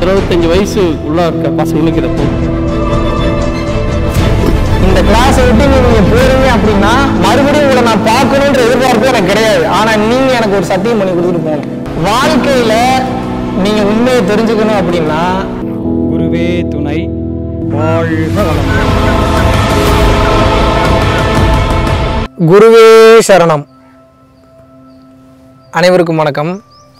இருபத்தஞ்சி வயசு உள்ள இருக்க பசங்களுக்கு இதை போதும் இந்த கிளாஸை விட்டு நீங்க போறீங்க அப்படின்னா மறுபடியும் உங்களை நான் பார்க்கணுன்ற எதிர்பார்ப்பு எனக்கு கிடையாது ஆனா நீங்க எனக்கு ஒரு சத்தியம் பண்ணி கொடுத்துட்டு போகணும் வாழ்க்கையில நீங்க உண்மையை தெரிஞ்சுக்கணும் அப்படின்னா குருவே துணை வாழ்க வளம் குருவே சரணம் அனைவருக்கும் வணக்கம்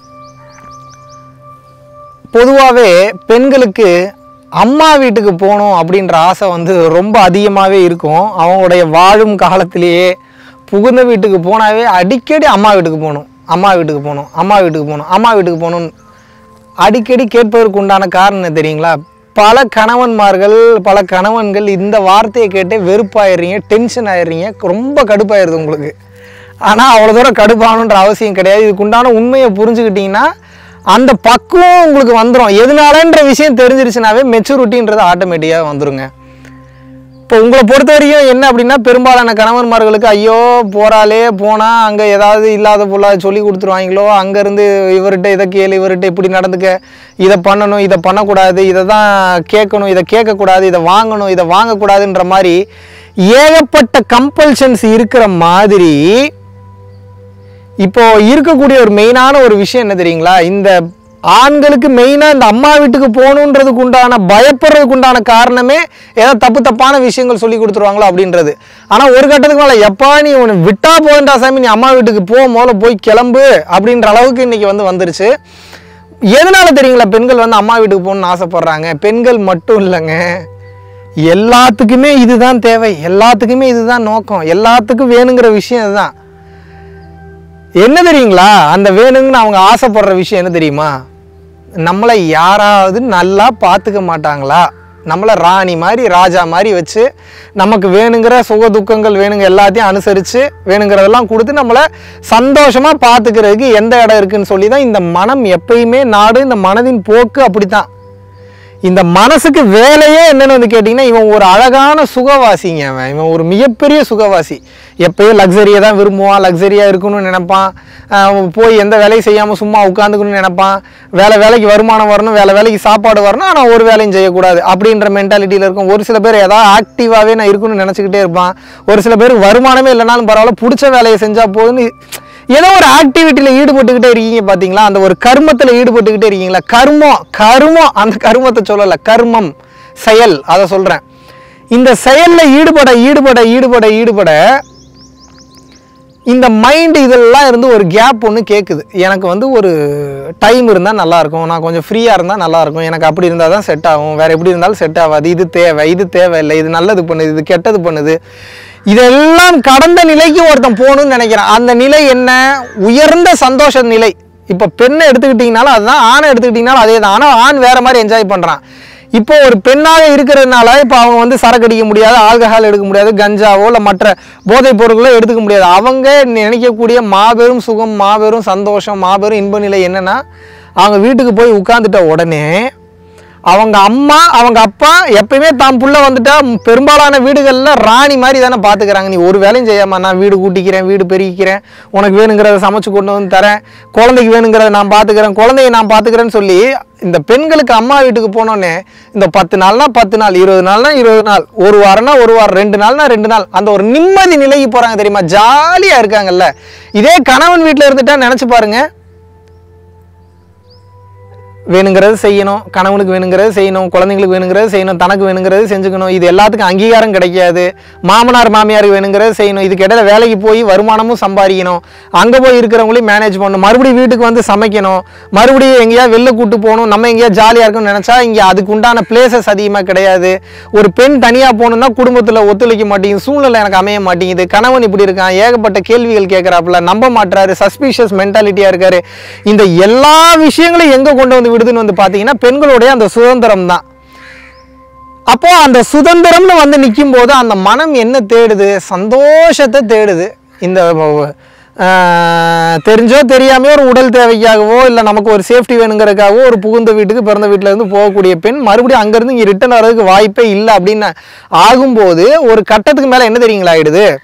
பொதுவாகவே பெண்களுக்கு அம்மா வீட்டுக்கு போகணும் அப்படின்ற ஆசை வந்து ரொம்ப அதிகமாகவே இருக்கும் அவங்களுடைய வாழும் காலத்திலேயே புகுந்த வீட்டுக்கு போனாவே அடிக்கடி அம்மா வீட்டுக்கு போகணும் அம்மா வீட்டுக்கு போகணும் அம்மா வீட்டுக்கு போகணும் அம்மா வீட்டுக்கு போகணும் அடிக்கடி கேட்பதற்கு உண்டான காரணம் என்ன தெரியுங்களா பல கணவன்மார்கள் பல கணவன்கள் இந்த வார்த்தையை கேட்டே வெறுப்பாயிடுறீங்க டென்ஷன் ஆயிடுறீங்க ரொம்ப கடுப்பாயிருது உங்களுக்கு ஆனால் அவ்வளோ தூரம் கடுப்பாகணுன்ற அவசியம் கிடையாது இதுக்கு உண்டான உண்மையை புரிஞ்சுக்கிட்டீங்கன்னா அந்த பக்குவம் உங்களுக்கு வந்துடும் எதனாலன்ற விஷயம் தெரிஞ்சிருச்சுனாவே மெச்சூரிட்டின்றது ஆட்டோமேட்டிக்காக வந்துருங்க இப்போ உங்களை பொறுத்த வரைக்கும் என்ன அப்படின்னா பெரும்பாலான கணவன்மார்களுக்கு ஐயோ போறாளே போனால் அங்கே ஏதாவது இல்லாத பொருளாக சொல்லி கொடுத்துருவாங்களோ அங்கேருந்து இவர்கிட்ட இதை கேளு இவர்கிட்ட இப்படி நடந்துக்க இதை பண்ணணும் இதை பண்ணக்கூடாது இதை தான் கேட்கணும் இதை கேட்கக்கூடாது இதை வாங்கணும் இதை வாங்கக்கூடாதுன்ற மாதிரி ஏகப்பட்ட கம்பல்ஷன்ஸ் இருக்கிற மாதிரி இப்போ இருக்கக்கூடிய ஒரு மெயினான ஒரு விஷயம் என்ன தெரியுங்களா இந்த ஆண்களுக்கு மெயினாக இந்த அம்மா வீட்டுக்கு போகணுன்றதுக்கு உண்டான பயப்படுறதுக்கு உண்டான காரணமே ஏதோ தப்பு தப்பான விஷயங்கள் சொல்லி கொடுத்துருவாங்களோ அப்படின்றது ஆனால் ஒரு கட்டத்துக்கு மேலே எப்பா நீ உன்னை விட்டா போதுண்டா சாமி நீ அம்மா வீட்டுக்கு போ முதல்ல போய் கிளம்பு அப்படின்ற அளவுக்கு இன்னைக்கு வந்து வந்துருச்சு எதனால தெரியுங்களா பெண்கள் வந்து அம்மா வீட்டுக்கு போகணும்னு ஆசைப்படுறாங்க பெண்கள் மட்டும் இல்லைங்க எல்லாத்துக்குமே இதுதான் தேவை எல்லாத்துக்குமே இதுதான் நோக்கம் எல்லாத்துக்கும் வேணுங்கிற விஷயம் இதுதான் என்ன தெரியுங்களா அந்த வேணுங்கன்னு அவங்க ஆசைப்படுற விஷயம் என்ன தெரியுமா நம்மளை யாராவது நல்லா பார்த்துக்க மாட்டாங்களா நம்மளை ராணி மாதிரி ராஜா மாதிரி வச்சு நமக்கு வேணுங்கிற சுக துக்கங்கள் வேணுங்க எல்லாத்தையும் அனுசரித்து வேணுங்கிறதெல்லாம் கொடுத்து நம்மளை சந்தோஷமாக பார்த்துக்கிறதுக்கு எந்த இடம் இருக்குன்னு சொல்லி தான் இந்த மனம் எப்பயுமே நாடு இந்த மனதின் போக்கு அப்படித்தான் இந்த மனசுக்கு வேலையே என்னன்னு வந்து கேட்டிங்கன்னா இவன் ஒரு அழகான சுகவாசிங்க அவன் இவன் ஒரு மிகப்பெரிய சுகவாசி எப்பயும் லக்ஸரியை தான் விரும்புவான் லக்ஸரியாக இருக்கணும்னு நினைப்பான் ஆஹ் போய் எந்த வேலையும் செய்யாமல் சும்மா உட்காந்துக்கணும்னு நினைப்பான் வேலை வேலைக்கு வருமானம் வரணும் வேலை வேலைக்கு சாப்பாடு வரணும் ஆனால் ஒரு வேலையும் செய்யக்கூடாது அப்படின்ற மென்டாலிட்டியில் இருக்கும் ஒரு சில பேர் ஏதாவது ஆக்டிவாகவே நான் இருக்கணும்னு நினச்சிக்கிட்டே இருப்பான் ஒரு சில பேர் வருமானமே இல்லைனாலும் பரவாயில்ல பிடிச்ச வேலையை செஞ்சால் போதும்னு ஏதோ ஒரு ஆக்டிவிட்டியில் ஈடுபட்டுக்கிட்டே இருக்கீங்க பார்த்தீங்களா அந்த ஒரு கர்மத்தில் ஈடுபட்டுக்கிட்டே இருக்கீங்களா கர்மம் கர்மம் அந்த கர்மத்தை சொல்லலை கர்மம் செயல் அதை சொல்கிறேன் இந்த செயலில் ஈடுபட ஈடுபட ஈடுபட ஈடுபட இந்த மைண்டு இதெல்லாம் இருந்து ஒரு கேப் ஒன்று கேட்குது எனக்கு வந்து ஒரு டைம் இருந்தால் நல்லாயிருக்கும் நான் கொஞ்சம் ஃப்ரீயாக இருந்தால் நல்லாயிருக்கும் எனக்கு அப்படி இருந்தால் தான் செட் ஆகும் வேறு எப்படி இருந்தாலும் செட் ஆகாது இது தேவை இது தேவையில்லை இது நல்லது பண்ணுது இது கெட்டது பண்ணுது இதெல்லாம் கடந்த நிலைக்கு ஒருத்தன் போகணும்னு நினைக்கிறான் அந்த நிலை என்ன உயர்ந்த சந்தோஷ நிலை இப்போ பெண்ணை எடுத்துக்கிட்டிங்கனாலும் அதுதான் ஆணை எடுத்துக்கிட்டிங்கனாலும் அதே தான் ஆனால் ஆண் வேறு மாதிரி என்ஜாய் பண்ணுறான் இப்போ ஒரு பெண்ணாக இருக்கிறதுனால இப்போ அவங்க வந்து சரக்கு அடிக்க முடியாது ஆல்கஹால் எடுக்க முடியாது கஞ்சாவோ இல்லை மற்ற போதைப் பொருட்களோ எடுத்துக்க முடியாது அவங்க நினைக்கக்கூடிய மாபெரும் சுகம் மாபெரும் சந்தோஷம் மாபெரும் இன்ப நிலை என்னன்னா அவங்க வீட்டுக்கு போய் உட்காந்துட்ட உடனே அவங்க அம்மா அவங்க அப்பா எப்பயுமே தான் புள்ள வந்துட்டா பெரும்பாலான வீடுகளில் ராணி மாதிரி தானே பார்த்துக்கிறாங்க நீ ஒரு வேலையும் செய்யாமா நான் வீடு கூட்டிக்கிறேன் வீடு பெருக்கிக்கிறேன் உனக்கு வேணுங்கிறத சமைச்சு கொண்டு வந்து தரேன் குழந்தைக்கு வேணுங்கிறத நான் பார்த்துக்கிறேன் குழந்தைய நான் பார்த்துக்கிறேன்னு சொல்லி இந்த பெண்களுக்கு அம்மா வீட்டுக்கு போனோடனே இந்த பத்து நாள்னா பத்து நாள் இருபது நாள்னா இருபது நாள் ஒரு வாரம்னா ஒரு வாரம் ரெண்டு நாள்னா ரெண்டு நாள் அந்த ஒரு நிம்மதி நிலைக்கு போகிறாங்க தெரியுமா ஜாலியாக இருக்காங்கல்ல இதே கணவன் வீட்டில் இருந்துட்டா நினச்சி பாருங்க வேணுங்கிறது செய்யணும் கணவனுக்கு வேணுங்கிறது செய்யணும் குழந்தைங்களுக்கு வேணுங்கிறது செய்யணும் தனக்கு வேணுங்கிறது செஞ்சுக்கணும் இது எல்லாத்துக்கும் அங்கீகாரம் கிடைக்காது மாமனார் மாமியாருக்கு வேணுங்கிறது செய்யணும் இதுக்கு இடையில வேலைக்கு போய் வருமானமும் சம்பாதிக்கணும் அங்கே போய் இருக்கிறவங்களையும் மேனேஜ் பண்ணணும் மறுபடியும் வீட்டுக்கு வந்து சமைக்கணும் மறுபடியும் எங்கேயா வெளில கூட்டு போகணும் நம்ம எங்கேயா ஜாலியாக இருக்கணும்னு நினச்சா இங்கே அதுக்கு உண்டான பிளேசஸ் அதிகமாக கிடையாது ஒரு பெண் தனியாக போகணுன்னா குடும்பத்தில் ஒத்துழைக்க மாட்டேங்குது சூழ்நிலை எனக்கு அமைய மாட்டேங்குது கணவன் இப்படி இருக்கான் ஏகப்பட்ட கேள்விகள் கேட்குறாப்புல நம்ப மாட்டாரு சஸ்பீஷியஸ் மென்டாலிட்டியாக இருக்காரு இந்த எல்லா விஷயங்களையும் எங்கே கொண்டு வந்து விடுதுன்னு வந்து பார்த்தீங்கன்னா பெண்களுடைய அந்த சுதந்திரம் தான் அப்போ அந்த சுதந்திரம்னு வந்து நிற்கும் போது அந்த மனம் என்ன தேடுது சந்தோஷத்தை தேடுது இந்த ஆஹ், தெரிஞ்சோ தெரியாமையோ ஒரு உடல் தேவைக்காகவோ இல்லை நமக்கு ஒரு சேஃப்டி வேணுங்கிறதுக்காகவோ ஒரு புகுந்த வீட்டுக்கு பிறந்த வீட்டுல இருந்து போகக்கூடிய பெண் மறுபடியும் அங்கேருந்து இங்கே ரிட்டர்ன் வர்றதுக்கு வாய்ப்பே இல்லை அப்படின்னு ஆகும்போது ஒரு கட்டத்துக்கு மேலே என்ன தெரியுங்களா ஆயிடுது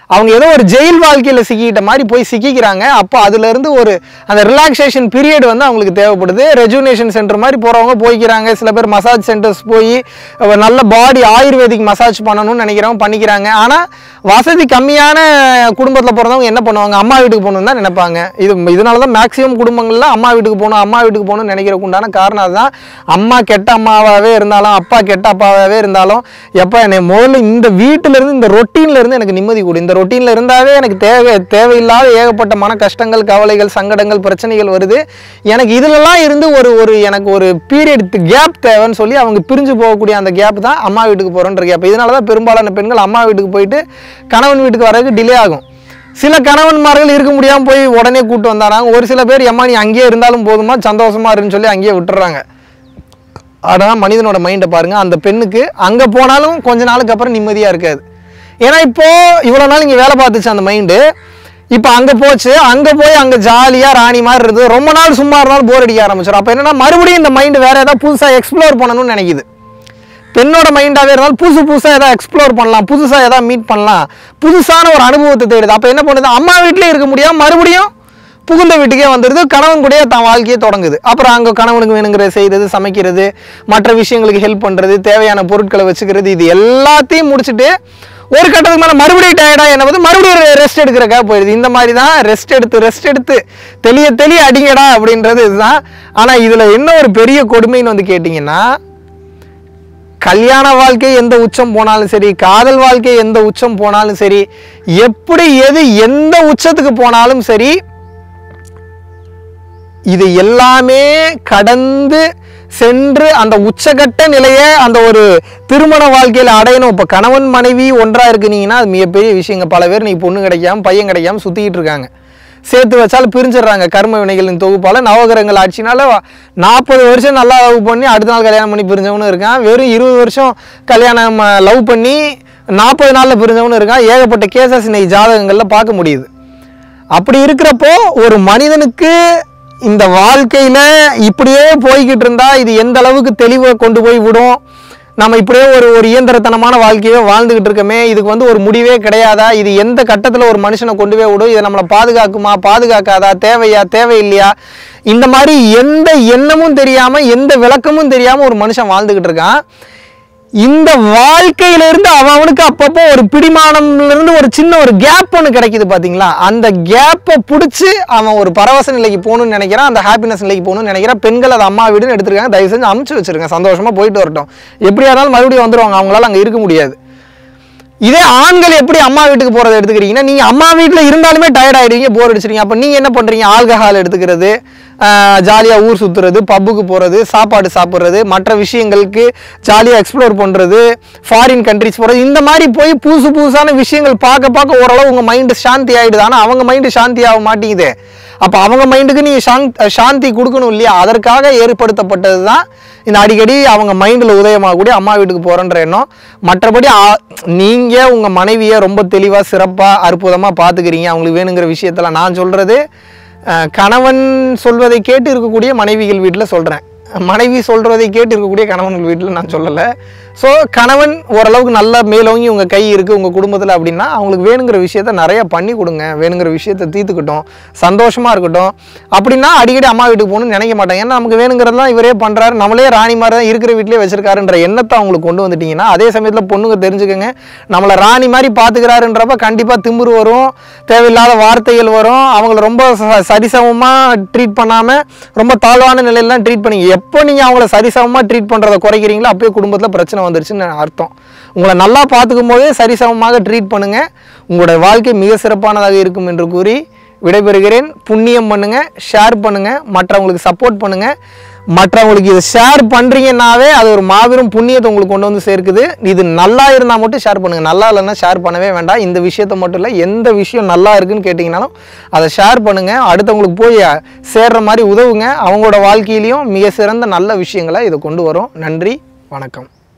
அவங்க ஏதோ ஒரு ஜெயில் வாழ்க்கையில் சிக்கிக்கிட்ட மாதிரி போய் சிக்கிக்கிறாங்க அப்போ அதுலேருந்து ஒரு அந்த ரிலாக்ஸேஷன் பீரியட் வந்து அவங்களுக்கு தேவைப்படுது ரெஜுனேஷன் சென்டர் மாதிரி போகிறவங்க போய்க்கிறாங்க சில பேர் மசாஜ் சென்டர்ஸ் போய் அஹ், நல்ல பாடி ஆயுர்வேதிக் மசாஜ் பண்ணணும்னு நினைக்கிறவங்க பண்ணிக்கிறாங்க ஆனால் வசதி கம்மியான குடும்பத்தில் பிறந்தவங்க என்ன பண்ணுவாங்க அம்மா வீட்டுக்கு போகணும்னு தான் நினைப்பாங்க இது இதனால தான் மேக்ஸிமம் குடும்பங்களில் அம்மா வீட்டுக்கு போகணும் அம்மா வீட்டுக்கு போகணும்னு நினைக்கிறதுக்கு உண்டான காரணம் அதுதான் அம்மா கெட்ட அம்மாவாகவே இருந்தாலும் அப்பா கெட்ட அப்பாவாகவே இருந்தாலும் எப்போ என்னை முதல்ல இந்த வீட்டிலேருந்து இந்த ரொட்டீன்ல இருந்து எனக்கு நிம்மதி கொடு இந்த ரொட்டீனில் இருந்தாவே எனக்கு தேவை தேவையில்லாத ஏகப்பட்ட மன கஷ்டங்கள் கவலைகள் சங்கடங்கள் பிரச்சனைகள் வருது எனக்கு இதிலெல்லாம் இருந்து ஒரு ஒரு எனக்கு ஒரு பீரியட் கேப் தேவைன்னு சொல்லி அவங்க பிரிஞ்சு போகக்கூடிய அந்த கேப் தான் அம்மா வீட்டுக்கு போகிறோன்ற கேப் இதனால தான் பெரும்பாலான பெண்கள் அம்மா வீட்டுக்கு போயிட்டு கணவன் வீட்டுக்கு வரதுக்கு டிலே ஆகும் சில கணவன்மார்கள் இருக்க முடியாமல் போய் உடனே கூட்டு வந்தாராங்க ஒரு சில பேர் எம்மா நீ அங்கேயே இருந்தாலும் போதுமா சந்தோஷமா இருன்னு சொல்லி அங்கேயே விட்டுறாங்க ஆனால் மனிதனோட மைண்டை பாருங்க அந்த பெண்ணுக்கு அங்கே போனாலும் கொஞ்ச நாளுக்கு அப்புறம் நிம்மதியாக இருக்காது ஏன்னா இப்போ இவ்வளோ நாள் இங்கே வேலை பார்த்துச்சு அந்த மைண்டு இப்போ அங்கே போச்சு அங்கே போய் அங்கே ஜாலியாக ராணி மாதிரி இருக்குது ரொம்ப நாள் சும்மா இருந்தாலும் போர் அடிக்க ஆரம்பிச்சிடும் அப்போ என்னன்னா மறுபடியும் இந்த மைண்டு வேற ஏதாவது புதுசாக எக்ஸ்ப்ளோர் பண்ணணும்னு நினைக்குது பெண்ணோட மைண்டாகவே இருந்தாலும் புதுசு புதுசாக ஏதாவது எக்ஸ்ப்ளோர் பண்ணலாம் புதுசாக ஏதாவது மீட் பண்ணலாம் புதுசான ஒரு அனுபவத்தை தேடுது அப்போ என்ன பண்ணுது அம்மா வீட்டிலே இருக்க முடியாம மறுபடியும் புகுந்த வீட்டுக்கே வந்துடுது கணவன் கூடயே தான் வாழ்க்கையே தொடங்குது அப்புறம் அங்கே கணவனுக்கு வேணுங்கிறத செய்கிறது சமைக்கிறது மற்ற விஷயங்களுக்கு ஹெல்ப் பண்ணுறது தேவையான பொருட்களை வச்சுக்கிறது இது எல்லாத்தையும் முடிச்சுட்டு ஒரு கட்டத்துக்கு மேலே மறுபடியும் டயர்டாக என்ன வந்து மறுபடியும் ரெஸ்ட் எடுக்கிறக்காக போயிடுது இந்த மாதிரி தான் ரெஸ்ட் எடுத்து ரெஸ்ட் எடுத்து தெளிய தெளிய அடிங்கடா அப்படின்றது இதுதான் ஆனால் இதில் என்ன ஒரு பெரிய கொடுமைன்னு வந்து கேட்டிங்கன்னா கல்யாண வாழ்க்கை எந்த உச்சம் போனாலும் சரி காதல் வாழ்க்கை எந்த உச்சம் போனாலும் சரி எப்படி எது எந்த உச்சத்துக்கு போனாலும் சரி இது எல்லாமே கடந்து சென்று அந்த உச்சகட்ட நிலையை அந்த ஒரு திருமண வாழ்க்கையில் அடையணும் இப்போ கணவன் மனைவி ஒன்றாக இருக்குனீங்கன்னா அது மிகப்பெரிய விஷயங்க பல பேர் நீ பொண்ணு கிடைக்காம பையன் கிடைக்காம சுற்றிக்கிட்டு இருக்காங்க சேர்த்து வச்சாலும் பிரிஞ்சிடுறாங்க கர்ம வினைகளின் தொகுப்பால் நவகிரகங்கள் ஆட்சினால நாற்பது வருஷம் நல்லா லவ் பண்ணி அடுத்த நாள் கல்யாணம் பண்ணி பிரிஞ்சவனும் இருக்கான் வெறும் இருபது வருஷம் கல்யாணம் லவ் பண்ணி நாற்பது நாளில் பிரிஞ்சவனும் இருக்கான் ஏகப்பட்ட கேசஸ் இன்னைக்கு ஜாதகங்களில் பார்க்க முடியுது அப்படி இருக்கிறப்போ ஒரு மனிதனுக்கு இந்த வாழ்க்கையில இப்படியே போய்கிட்டு இருந்தா இது எந்த அளவுக்கு தெளிவை கொண்டு போய் விடும் நம்ம இப்படியே ஒரு ஒரு இயந்திரத்தனமான வாழ்க்கையை வாழ்ந்துகிட்டு இருக்கோமே இதுக்கு வந்து ஒரு முடிவே கிடையாதா இது எந்த கட்டத்தில் ஒரு மனுஷனை கொண்டு போய் விடும் இதை நம்மளை பாதுகாக்குமா பாதுகாக்காதா தேவையா தேவையில்லையா இந்த மாதிரி எந்த எண்ணமும் தெரியாம எந்த விளக்கமும் தெரியாம ஒரு மனுஷன் வாழ்ந்துகிட்டு இருக்கான் இந்த வாழ்க்கையில இருந்து அவன் அவனுக்கு அப்பப்போ ஒரு பிடிமானம்ல இருந்து ஒரு சின்ன ஒரு கேப் ஒன்று கிடைக்குது பாத்தீங்களா அந்த கேப்பை பிடிச்சி அவன் ஒரு பரவச நிலைக்கு போகணும்னு நினைக்கிறான் அந்த ஹாப்பினஸ் நிலைக்கு போகணும்னு நினைக்கிறான் பெண்கள் அதை அம்மா வீடுன்னு எடுத்துருக்காங்க தயவு செஞ்சு அமுச்சு வச்சிருங்க சந்தோஷமா போயிட்டு வரட்டும் எப்படியா இருந்தாலும் மறுபடியும் வந்துருவாங்க அவங்களால அங்கே இருக்க முடியாது இதே ஆண்கள் எப்படி அம்மா வீட்டுக்கு போறதை எடுத்துக்கிறீங்கன்னா நீங்க அம்மா வீட்டில் இருந்தாலுமே டயர்ட் ஆயிடுவீங்க போர் அடிச்சிருங்க அப்போ நீங்க என்ன பண்றீங்க ஆல்கஹால் எடுத்துக்கிறது ஜாலியாக ஊர் சுற்றுறது பப்புக்கு போகிறது சாப்பாடு சாப்பிட்றது மற்ற விஷயங்களுக்கு ஜாலியாக எக்ஸ்ப்ளோர் பண்ணுறது ஃபாரின் கண்ட்ரிஸ் போகிறது இந்த மாதிரி போய் புதுசு புதுசான விஷயங்கள் பார்க்க பார்க்க ஓரளவு உங்கள் மைண்டு சாந்தி ஆகிடுது ஆனால் அவங்க மைண்டு சாந்தி ஆக மாட்டேங்குது அப்போ அவங்க மைண்டுக்கு நீங்கள் சாந்த் சாந்தி கொடுக்கணும் இல்லையா அதற்காக ஏற்படுத்தப்பட்டது தான் இந்த அடிக்கடி அவங்க மைண்டில் உதயமாகக்கூடிய அம்மா வீட்டுக்கு போகிறன்ற எண்ணம் மற்றபடி நீங்கள் உங்கள் மனைவியை ரொம்ப தெளிவாக சிறப்பாக அற்புதமாக பார்த்துக்கிறீங்க அவங்களுக்கு வேணுங்கிற விஷயத்தில் நான் சொல்கிறது அஹ் கணவன் சொல்வதை கேட்டு இருக்கக்கூடிய மனைவிகள் வீட்டில் சொல்கிறேன் மனைவி சொல்கிறதை கேட்டு இருக்கக்கூடிய கணவன்கள் வீட்டில் நான் சொல்லலை ஸோ கணவன் ஓரளவுக்கு நல்லா மேலோங்கி உங்கள் கை இருக்குது உங்கள் குடும்பத்தில் அப்படின்னா அவங்களுக்கு வேணுங்கிற விஷயத்த நிறைய பண்ணி கொடுங்க வேணுங்கிற விஷயத்த தீர்த்துக்கட்டும் சந்தோஷமாக இருக்கட்டும் அப்படின்னா அடிக்கடி அம்மா வீட்டுக்கு போகணும்னு நினைக்க மாட்டாங்க ஏன்னா நமக்கு வேணுங்கிறதெல்லாம் இவரே பண்ணுறாரு நம்மளே ராணி மாதிரி தான் இருக்கிற வீட்டிலே வச்சிருக்காருன்ற எண்ணத்தை அவங்களுக்கு கொண்டு வந்துட்டீங்கன்னா அதே சமயத்தில் பொண்ணுங்க தெரிஞ்சுக்கங்க நம்மளை ராணி மாதிரி பார்த்துக்கிறாருன்றப்ப கண்டிப்பாக திமிரு வரும் தேவையில்லாத வார்த்தைகள் வரும் அவங்கள ரொம்ப ச- சரிசமமாக ட்ரீட் பண்ணாமல் ரொம்ப தாழ்வான நிலையிலாம் ட்ரீட் பண்ணி எப்போ நீங்கள் அவங்கள சரிசமமாக ட்ரீட் பண்ணுறதை குறைக்கிறீங்களோ அப்பயே குடும்பத்தில் பிரச்சனை வந்துருச்சுன்னு அர்த்தம் உங்களை நல்லா பார்த்துக்கும் போதே சரிசமமாக ட்ரீட் பண்ணுங்கள் உங்களோட வாழ்க்கை மிக சிறப்பானதாக இருக்கும் என்று கூறி விடைபெறுகிறேன் புண்ணியம் பண்ணுங்க ஷேர் பண்ணுங்க மற்றவங்களுக்கு சப்போர்ட் பண்ணுங்க மற்றவங்களுக்கு இதை ஷேர் பண்றீங்கன்னாவே அது ஒரு மாபெரும் புண்ணியத்தை உங்களுக்கு கொண்டு வந்து சேர்க்குது இது நல்லா இருந்தால் மட்டும் ஷேர் பண்ணுங்க நல்லா இல்லைன்னா ஷேர் பண்ணவே வேண்டாம் இந்த விஷயத்த மட்டும் இல்லை எந்த விஷயம் நல்லா இருக்குன்னு கேட்டிங்கனாலும் அதை ஷேர் பண்ணுங்க அடுத்தவங்களுக்கு போய் சேர்ற மாதிரி உதவுங்க அவங்களோட வாழ்க்கையிலையும் மிக சிறந்த நல்ல விஷயங்களை இதை கொண்டு வரும் நன்றி வணக்கம்